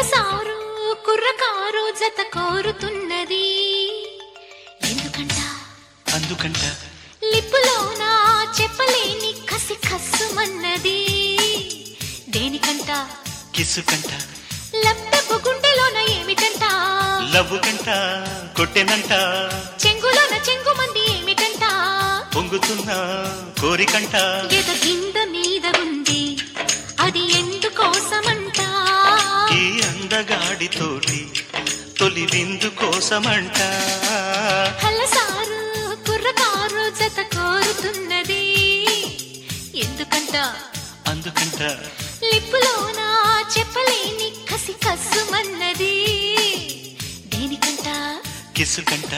హలసారు కుర్రకారు జత కోరుతున్నది ఎందుకంట అందుకంట లిప్పులోన చెప్పలేని కసి కస్సుమన్నది దేనికంట కిస్సుకంట లబ్బెబ్బు గుండెలోన ఏమిటంట లవ్వు కంట కొట్టెనంట చెంగులోన చెంగు మంది ఏమిటంట పొంగుతున్న కోరికంట ఎద కింద మీద ఉంది అది ఎందుకోసమంట ఈ అందగాడితోటి తొలి విందు కోసమంట హలసారు కుర్రకారు జత కోరుతున్నది ఎందుకంట అందుకంట లిప్పులోన చెప్పలేని కసి కస్సుమన్నది దేనికంట కిస్సుకంట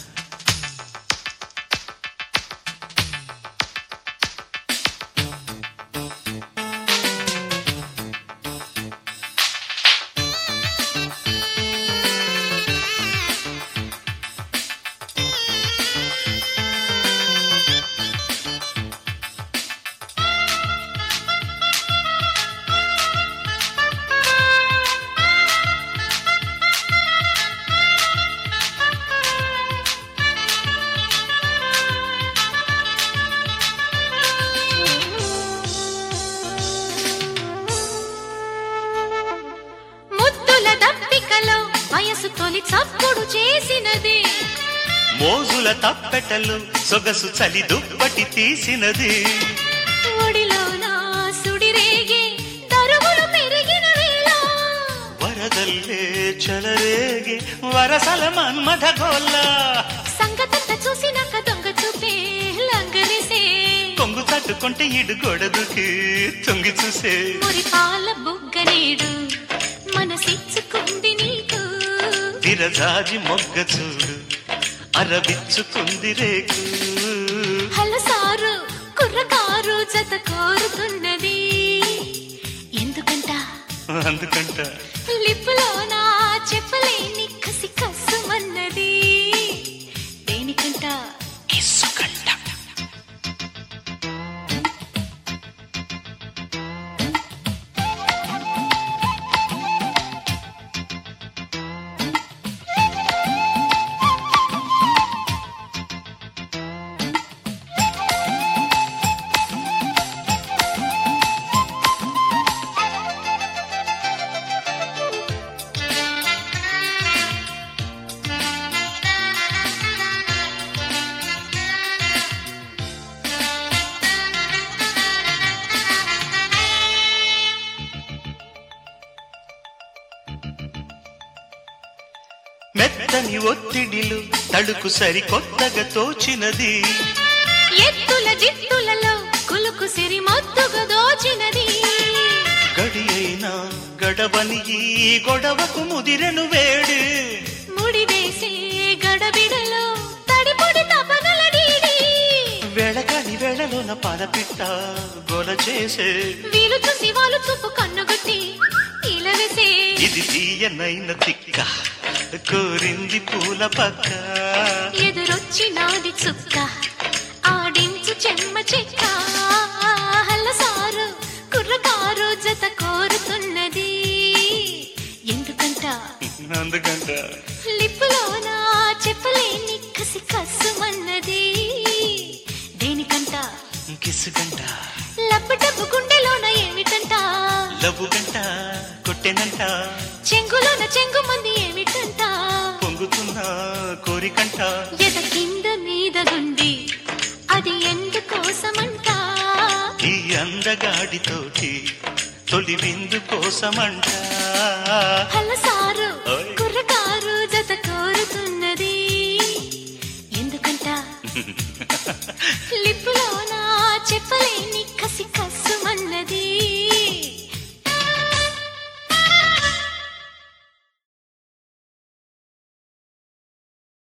ముద్దుల దప్పికలో వయసు తొలి చప్పుడు చేసినది మోజుల తప్పెటలు సొగసు చలి దుప్పటి తీసినది ఒడిలోన సుడిరేగే దరువులు పెరిగిన వేళ వరదల్లే చలరేగే వరసల మన్మథ గోల్ల సంగతంత చూసినాక దొంగ చూపే లంగరేసే కొంగు తట్టుకుంటే ఇడు గొడదుకి తొంగి చూసే మురి పాల బుగ్గనేడు మనసిచ్చుకుంది నీకు విరజాజి మొగ్గ చూడు అరవిచ్చుకుంది రేకు హలసారు కుర్రకారు జత కోరుతున్నది ఎందుకంట అందుకంట లిప్పులోన చెప్పలేని కసి కసుమన్నది దేనికంట కిస్సుకంట మెత్తని ఒత్తిడిలు తడుకు సరి కొత్తగా తోచినది ఎత్తుల జిత్తులలో కులుకు సిరి మత్తుగా దోచినది గడి అయినా గడవని ఈ గొడవకు ముదిరెను వేడి ముడివేసే గడబిడలో తడిపొడి తపగలడీడి వెళగని వేళలోన పదపిట్ట గొల చేసే వీలు చూసి వాళ్ళు చూపు కన్నుగొట్టి ఇలవేసే ఇది తీయనైన తిక్క కోరింది పూల పక్క ఎదురొచ్చినాది చుక్క ఆడించు చెమ్మ చెక్క హల్లసారు కుర్రకారు జత కోరుతున్నది ఎందుకంట అందుకంట లిప్పులోన చెప్పలేని కసి కసుమన్నది దేనికంట కిస్సుకంట లబ్బటబ్బు గుండెలోన ఏమిటంట లవ్వు గంట కొట్టెనంట చెంగులోన చెంగు మంది ఏమిటంట పొంగుతున్న కోరికంట ఎద కింద మీద గుండి అది ఎందుకోసమంట ఈ అందగాడితోటి తొలి విందు కోసమంట హలసారు ఓయ్. కుర్రకారు జత కోరుతున్నది ఎందుకంట లిప్పులోన చెప్ప